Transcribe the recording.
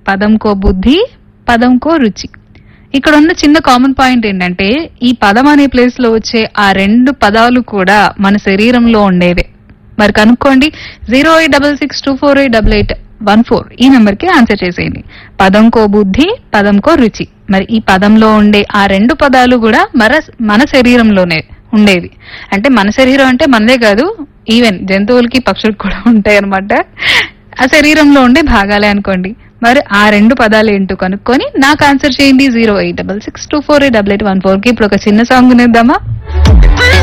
పదంకో బుద్ధి పదంకో రుచి ఇక్కడ ఉన్న చిన్న కామన్ పాయింట్ ఏంటంటే ఈ పదం అనే ప్లేస్ లో వచ్చే ఆ రెండు పదాలు కూడా మన శరీరంలో ఉండేవే మరి కనుక్కోండి zero eight double six two four eight double eight one four ఈ నెంబర్ కి ఆన్సర్ చేసేయండి పదంకో బుద్ధి పదంకో రుచి మరి ఈ పదంలో ఉండే ఆ రెండు పదాలు కూడా మన మన శరీరంలోనే ఉండేవి అంటే మన శరీరం అంటే మనదే కాదు ఈవెన్ జంతువులకి పక్షులకు కూడా ఉంటాయి అనమాట ఆ శరీరంలో ఉండే భాగాలే అనుకోండి మరి ఆ రెండు పదాలు ఏంటో కనుక్కొని నాకు ఆన్సర్ చేయండి zero eight double six two four eight double eight one four కి ఇప్పుడు ఒక చిన్న సాంగ్ వినేద్దామా